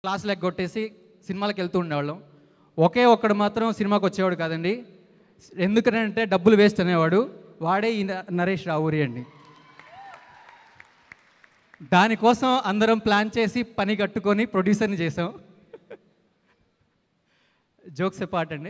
క్లాసులు ఎగ్గొట్టేసి సినిమాలకు వెళ్తూ ఉండేవాళ్ళం ఒకే ఒక్కడు మాత్రం సినిమాకి వచ్చేవాడు కాదండి ఎందుకంటే డబ్బులు వేస్ట్ అనేవాడు వాడే ఈ న- నరేష్ రావురి అండి దానికోసం అందరం ప్లాన్ చేసి పని కట్టుకొని ప్రొడ్యూసర్ని చేసాం జోక్స్ పార్ట్ అండి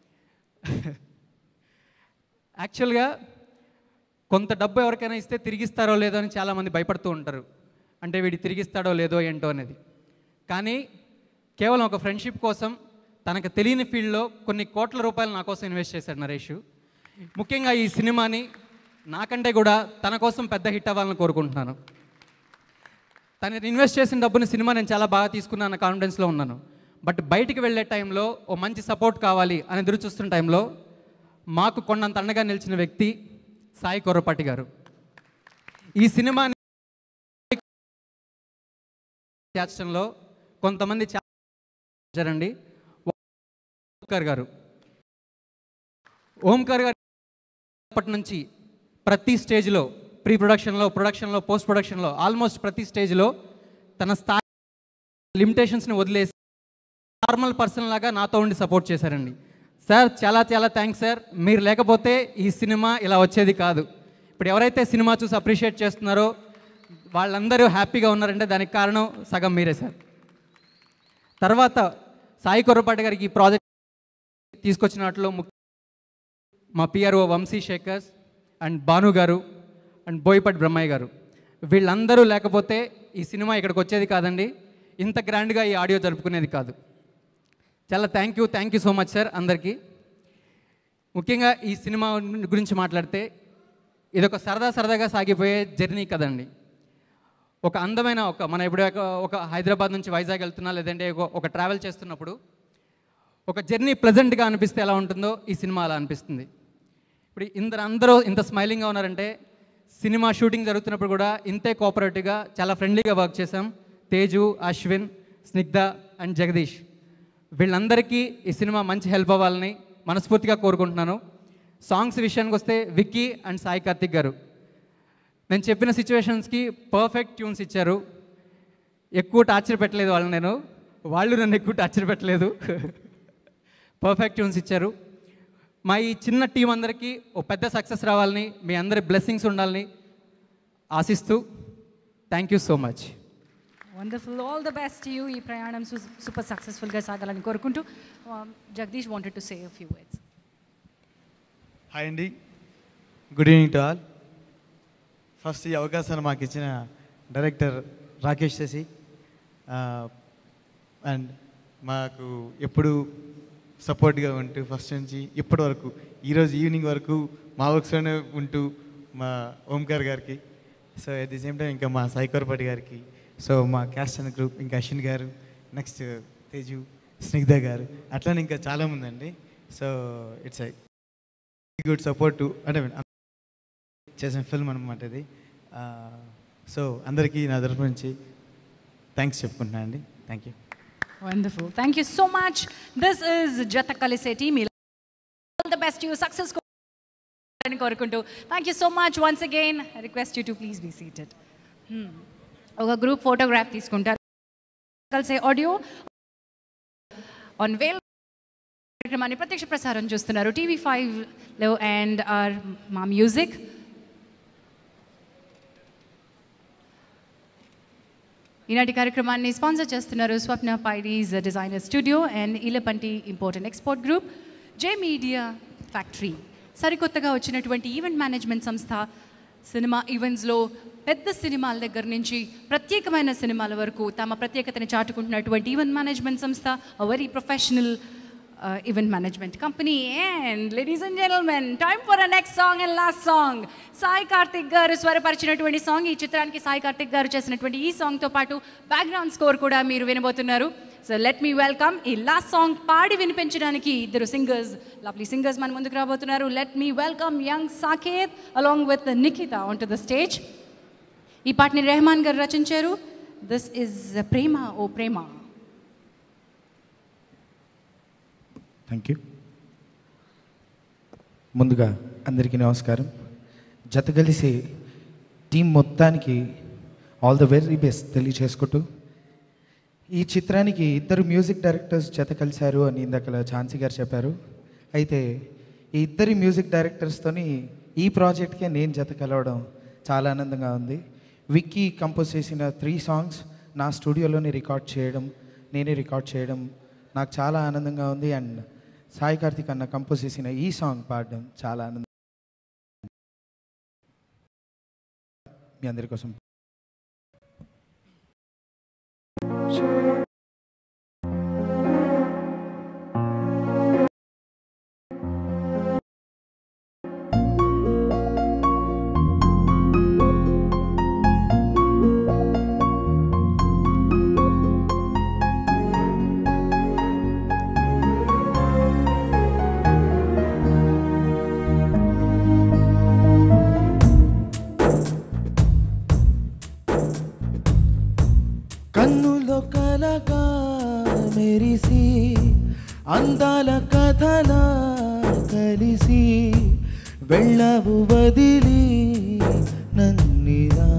యాక్చువల్గా కొంత డబ్బు ఎవరికైనా ఇస్తే తిరిగిస్తారో లేదో అని చాలామంది భయపడుతూ ఉంటారు అంటే వీడి తిరిగిస్తాడో లేదో ఏంటో అనేది కానీ కేవలం ఒక ఫ్రెండ్షిప్ కోసం తనకు తెలియని ఫీల్డ్లో కొన్ని కోట్ల రూపాయలు నా కోసం ఇన్వెస్ట్ చేశాడు నరేష్ ముఖ్యంగా ఈ సినిమాని నాకంటే కూడా తన కోసం పెద్ద హిట్ అవ్వాలని కోరుకుంటున్నాను తను ఇన్వెస్ట్ చేసిన డబ్బుని సినిమా నేను చాలా బాగా తీసుకున్నాను కాన్ఫిడెన్స్లో ఉన్నాను బట్ బయటికి వెళ్ళే టైంలో ఓ మంచి సపోర్ట్ కావాలి అని ఎదురు చూస్తున్న టైంలో మాకు కొండంత అండగా నిలిచిన వ్యక్తి సాయి కొర్రపాటి గారు ఈ సినిమాని చేర్చడంలో కొంతమంది చేరండి ఓంకార్ గారు ఓంకార్ గారు అప్పటి నుంచి ప్రతి స్టేజ్లో ప్రీ ప్రొడక్షన్లో ప్రొడక్షన్లో పోస్ట్ ప్రొడక్షన్లో ఆల్మోస్ట్ ప్రతి స్టేజ్లో తన స్థాయి లిమిటేషన్స్ని వదిలేసి నార్మల్ పర్సన్ లాగా నాతో ఉండి సపోర్ట్ చేశారండి సార్ చాలా చాలా థ్యాంక్స్ సార్ మీరు లేకపోతే ఈ సినిమా ఇలా వచ్చేది కాదు ఇప్పుడు ఎవరైతే సినిమా చూసి అప్రిషియేట్ చేస్తున్నారో వాళ్ళందరూ హ్యాపీగా ఉన్నారంటే దానికి కారణం సగం మీరే సార్ తర్వాత సాయి కొర్రపాటి గారికి ఈ ప్రాజెక్ట్ తీసుకొచ్చిన వాటిలో ముఖ్య మా పిఆర్ఓ వంశీ శేఖర్స్ అండ్ భాను గారు అండ్ బోయపట్ బ్రహ్మయ్య గారు వీళ్ళందరూ లేకపోతే ఈ సినిమా ఇక్కడికి వచ్చేది కాదండి ఇంత గ్రాండ్గా ఈ ఆడియో జరుపుకునేది కాదు చాలా thank you thank you so much sir అందరికీ ముఖ్యంగా ఈ సినిమా గురించి మాట్లాడితే ఇదొక సరదా సరదాగా సాగిపోయే జర్నీ కదండి ఒక అందమైన ఒక మన ఇప్పుడు ఒక- ఒక హైదరాబాద్ నుంచి వైజాగ్ వెళ్తున్నా లేదంటే ఒక- ఒక ట్రావెల్ చేస్తున్నప్పుడు ఒక జర్నీ ప్లెజెంట్గా అనిపిస్తే ఎలా ఉంటుందో ఈ సినిమా అలా అనిపిస్తుంది ఇప్పుడు ఇందరు అందరూ ఇంత స్మైలింగ్గా ఉన్నారంటే సినిమా షూటింగ్ జరుగుతున్నప్పుడు కూడా ఇంతే కోఆపరేటివ్గా చాలా ఫ్రెండ్లీగా వర్క్ చేసాం తేజు అశ్విన్ స్నిగ్ధ అండ్ జగదీష్ వీళ్ళందరికీ ఈ సినిమా మంచి హెల్ప్ అవ్వాలని మనస్ఫూర్తిగా కోరుకుంటున్నాను సాంగ్స్ విషయానికి వస్తే విక్కీ అండ్ సాయి కార్తిక్ గారు నేను చెప్పిన సిచ్యువేషన్స్కి పర్ఫెక్ట్ ట్యూన్స్ ఇచ్చారు ఎక్కువ టార్చర్ పెట్టలేదు వాళ్ళు నేను వాళ్ళు నన్ను ఎక్కువ టార్చర్ పెట్టలేదు పర్ఫెక్ట్ ట్యూన్స్ ఇచ్చారు మా ఈ చిన్న టీం అందరికీ ఓ పెద్ద సక్సెస్ రావాలని మీ అందరి బ్లెస్సింగ్స్ ఉండాలని ఆశిస్తూ thank you so much wonderful all the best you ఈ ప్రయాణం సూపర్ సక్సెస్ఫుల్గా సాగాలని కోరుకుంటూ Jagadish wanted to say few words hi అండి good evening to all first ఈ అవకాశాన్ని మాకు ఇచ్చిన డైరెక్టర్ రాకేష్ శశి అండ్ మాకు ఎప్పుడు సపోర్ట్గా ఉంటూ ఫస్ట్ నుంచి ఇప్పటి వరకు ఈరోజు ఈవినింగ్ వరకు మా వర్క్స్లోనే ఉంటూ మా ఓంకార్ గారికి so at the same time ఇంకా మా సాయికోరపాటి గారికి సో మా క్యాస్ట్ అండ్ గ్రూప్ ఇంకా అశ్విన్ గారు నెక్స్ట్ తేజు స్నిగ్ధ గారు అట్లానే ఇంకా చాలామంది అండి so it's I good support అంటే చేసిన ఫిల్మ్ అనమాట ఇది సో అందరికీ నా తరఫు నుంచి థ్యాంక్స్ చెప్పుకుంటున్నాను అండి thank you wonderful thank you so much this is Jatha Kalise team all the best you success అని కోరుకుంటూ thank you so much once again request you to please be seated ఒక గ్రూప్ ఫోటోగ్రాఫ్ తీసుకుంటారు కలిసే ఆడియో ఆన్ వేల్ కార్యక్రమాన్ని ప్రత్యక్ష ప్రసారం చూస్తున్నారు TV ఫైవ్లో and are మా మ్యూజిక్ ఈనాటి కార్యక్రమాన్ని స్పాన్సర్ చేస్తున్నారు స్వప్న పైడీస్ డిజైనర్ స్టూడియో అండ్ ఇలపంటి important export group J media factory సరికొత్తగా వచ్చినటువంటి ఈవెంట్ మేనేజ్మెంట్ సంస్థ సినిమా ఈవెంట్స్లో పెద్ద సినిమాల దగ్గర నుంచి ప్రత్యేకమైన సినిమాల వరకు తమ ప్రత్యేకతని చాటుకుంటున్నటువంటి ఈవెంట్ మేనేజ్మెంట్ సంస్థ very professional event management company and ladies and gentlemen time for a next song and last song Sai Karthik గారు స్వరపరిచినటువంటి సాంగ్ ఈ చిత్రానికి సాయి కార్తిక్ గారు చేసినటువంటి ఈ సాంగ్తో పాటు బ్యాక్గ్రౌండ్ స్కోర్ కూడా మీరు వినబోతున్నారు సో లెట్ మీ వెల్కమ్ ఈ లాస్ట్ సాంగ్ పాడి వినిపించడానికి ఇద్దరు సింగర్స్ లవ్లీ సింగర్స్ మన ముందుకు రాబోతున్నారు let me welcome young Saketh along with Nikhita on to the stage ఈ పాటని రెహమాన్ గారు రచించారు this is Prema O Prema thank you ముందుగా అందరికీ నమస్కారం జత కలిసి టీం మొత్తానికి ఆల్ ద వెరీ బెస్ట్ తెలియచేసుకుంటూ ఈ చిత్రానికి ఇద్దరు మ్యూజిక్ డైరెక్టర్స్ జత కలిశారు అని ఇందాక ఝాన్సీ గారు చెప్పారు అయితే ఈ ఇద్దరి మ్యూజిక్ డైరెక్టర్స్తోని ఈ ప్రాజెక్ట్కే నేను జత కలవడం చాలా ఆనందంగా ఉంది విక్కీ కంపోజ్ చేసిన త్రీ సాంగ్స్ నా స్టూడియోలోనే రికార్డ్ చేయడం నేనే రికార్డ్ చేయడం నాకు చాలా ఆనందంగా ఉంది అండ్ సాయి కార్తిక్ అన్న కంపోజ్ చేసిన ఈ సాంగ్ పాడడం చాలా ఆనందం మీ అందరి కోసం కన్నులో కలగా మెరిసి అందాల కథలా కలిసి వెళ్ళవు వదిలి నన్నిరా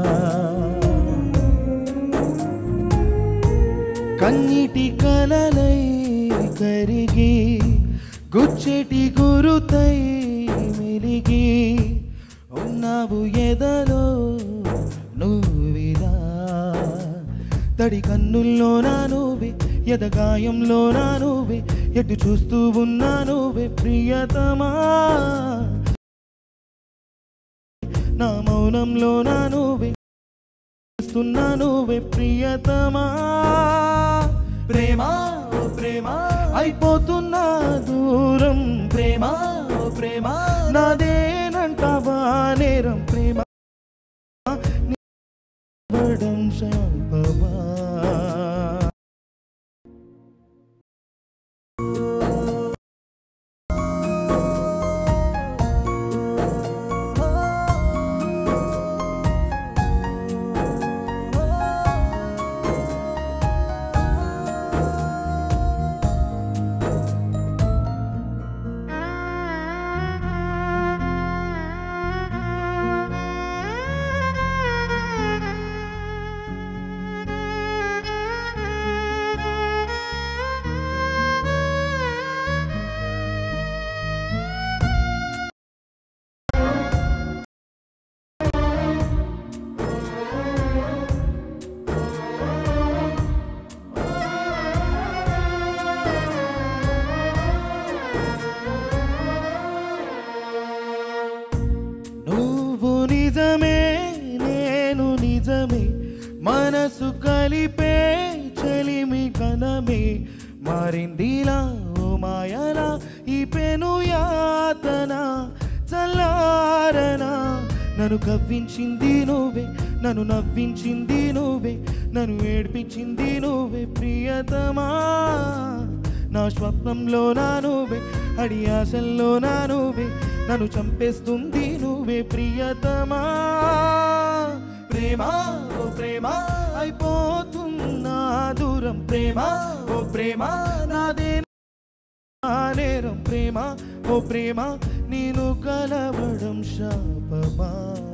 కన్నీటి కలలై కరిగి గుచ్చెటి గురుతై మెలిగి ఉన్నావు ఎదలో నువ్విరా తడి కన్నుల్లో నా నువ్వే ఎదగాయంలో నా నువ్వే ఎటు చూస్తూ ఉన్నా నువ్వే ప్రియతమా నా మౌనంలో నా నువ్వే చూస్తున్నా నువ్వే ప్రియతమా ప్రేమ ఓ ప్రేమ అయిపోతున్నా దూరం ప్రేమ ఓ ప్రేమ నాదేనంటావా నేరం ప్రేమ నివ్వడం శాపమా నువ్వు నిజమే నేను నిజమే మనసు కలిపే చలిమి కనమే మారిందిలా ఓ మాయలా ఈ పెను యాతన చల్లారనా నన్ను కవ్వించింది నువ్వే నన్ను నవ్వించింది నువ్వే నన్ను ఏడ్పించింది నువ్వే ప్రియతమా నా స్వప్నంలో నా నువ్వే అడి ఆశల్లో నా నువ్వే నన్ను చంపేస్తుంది నువ్వే ప్రియతమా ప్రేమ ఓ ప్రేమ అయిపోతున్నా దూరం ప్రేమ ఓ ప్రేమ నాదే నా నేరం ప్రేమ ఓ ప్రేమ నేను కలవడం శాపమా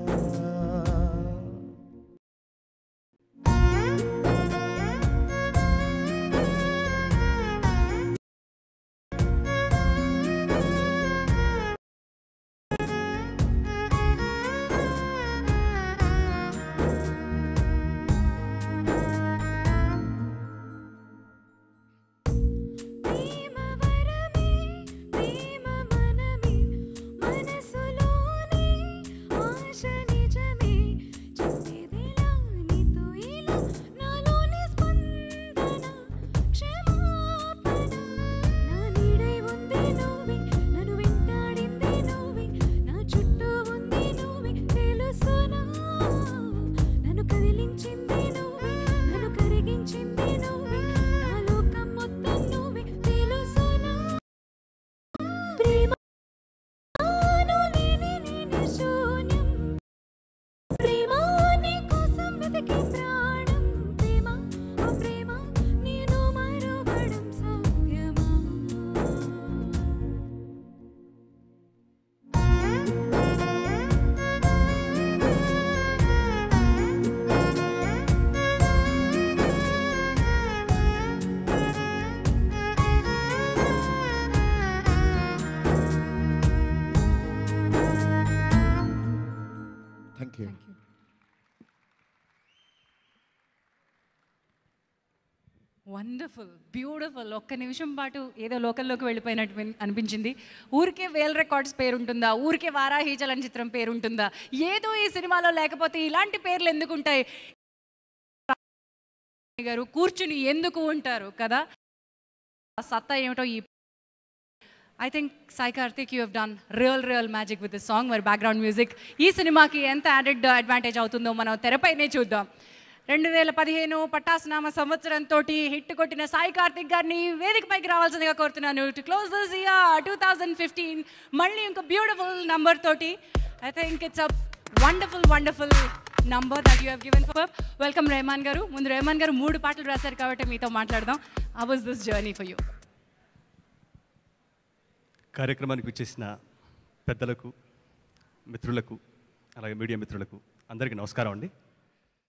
ప్రేమ వరమే ప్రేమ మనమే మనసులోని ఆశ నిజ వండర్ఫుల్ బ్యూటిఫుల్ ఒక్క నిమిషం పాటు ఏదో లోకల్లోకి వెళ్ళిపోయినట్టు విన్- అనిపించింది ఊరికే వేల్ రికార్డ్స్ పేరు ఉంటుందా ఊరికే వారాహి చలనచిత్రం పేరు ఉంటుందా ఏదో ఈ సినిమాలో లేకపోతే ఇలాంటి పేర్లు ఎందుకు ఉంటాయి గారు కూర్చుని ఎందుకు ఉంటారు కదా ఆ సత్తా ఏమిటో ఈ I think Sai Karthik you have done real real magic with this song మరి బ్యాక్గ్రౌండ్ మ్యూజిక్ ఈ సినిమాకి ఎంత యాడెడ్ అడ్వాంటేజ్ అవుతుందో మనం తెరపైనే చూద్దాం రెండు వేల పదిహేను పట్టాసునామ సంవత్సరంతో హిట్ కొట్టిన సాయి కార్తిక్ గారిని వేదికపైకి రావాల్సిందిగా కోరుతున్నాను to close this year two thousand fifteen మళ్ళీ ఇంకో బ్యూటిఫుల్ నంబర్ తోటి I think it's a wonderful wonderful number that you have given for welcome Rahman గారు ముందు రెహమాన్ గారు మూడు పాటలు రాశారు కాబట్టి మీతో మాట్లాడదాం how was this journey for you కార్యక్రమానికి వచ్చేసిన పెద్దలకు మిత్రులకు అలాగే మీడియా మిత్రులకు అందరికీ నమస్కారం అండి